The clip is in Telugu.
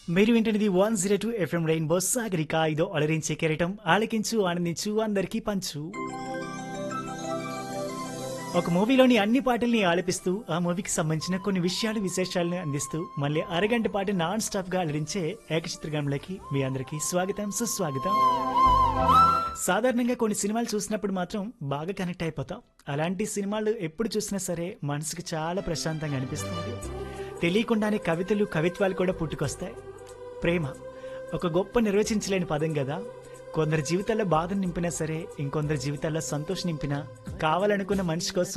మీరు వింటున్నది one zero two FM Rainbow Sagarika ఇదో అలరించే కెరటం ఆలకించు ఆనందించు అందరికీ పంచు ఒక మూవీలోని అన్ని పాటల్ని ఆలపిస్తూ ఆ మూవీకి సంబంధించిన కొన్ని విషయాలు విశేషాలను అందిస్తూ మళ్ళీ అరగంట పాటు నాన్ స్టాప్ గా అలరించే ఏకచిత్రగాంలోకి మీ అందరికీ స్వాగతం సుస్వాగతం సాధారణంగా కొన్ని సినిమాలు చూసినప్పుడు మాత్రం బాగా కనెక్ట్ అయిపోతాం అలాంటి సినిమాలు ఎప్పుడు చూసినా సరే మనసుకి చాలా ప్రశాంతంగా అనిపిస్తుంది తెలియకుండానే కవితలు కవిత్వాలు కూడా పుట్టుకొస్తాయి ప్రేమ ఒక గొప్ప నిర్వచించలేని పదం కదా కొందరి జీవితాల్లో బాధను నింపినా సరే ఇంకొందరి జీవితాల్లో సంతోషం నింపినా కావాలనుకున్న మనిషి కోసం